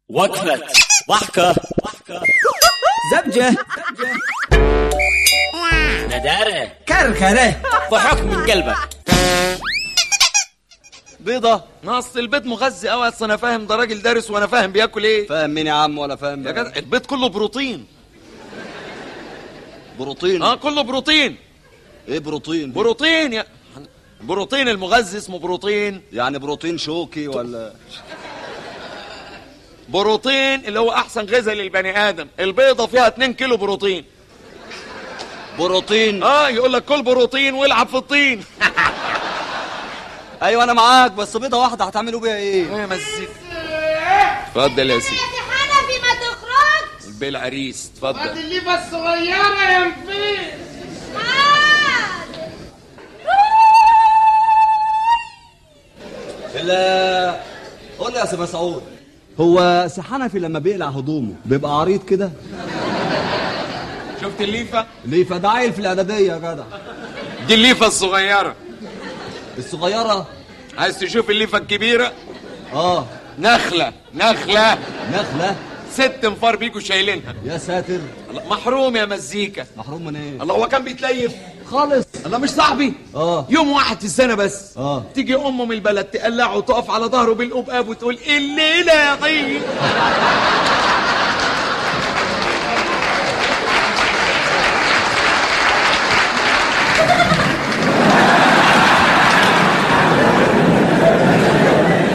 وقفة ضحكة زبجة ندارة كركرة ضحك من قلبك بيضة نص البيض مغذي قوي اصل انا فاهم ده راجل دارس وانا فاهم بياكل ايه فاهم مين يا عم ولا فاهم يا جدع البيض كله بروتين بروتين اه كله بروتين ايه بروتين بروتين يا بروتين المغذي اسمه بروتين يعني بروتين شوكي ولا بروتين اللي هو احسن غذاء للبني ادم البيضه فيها 2 كيلو بروتين بروتين اه يقول لك كل بروتين والعب في الطين ايوه انا معاك بس بيضه واحده هتعملوا بيها ايه يا مزيك اتفضل يا سيدي يا سي حنفي ما تخرجش البيل عريس اتفضل الليفة الصغيرة يا نفيس حاضر لا قول لي يا سي مسعود هو سي حنفي لما بيقلع هدومه بيبقى عريض كده شفت الليفه ليه فده عيل في الاعداديه يا جدع دي الليفه الصغيره الصغيره عايز تشوف الليفه الكبيره اه نخله نخله نخله ست انفار بيجوا شايلينها يا ساتر الله، محروم يا مزيكا محروم من ايه الله هو كان بيتليف خالص الله مش صاحبي اه يوم واحد في السنه بس اه تيجي امه من البلد تقلعه وتقف على ظهره بالقبقاب وتقول الليله يا طيب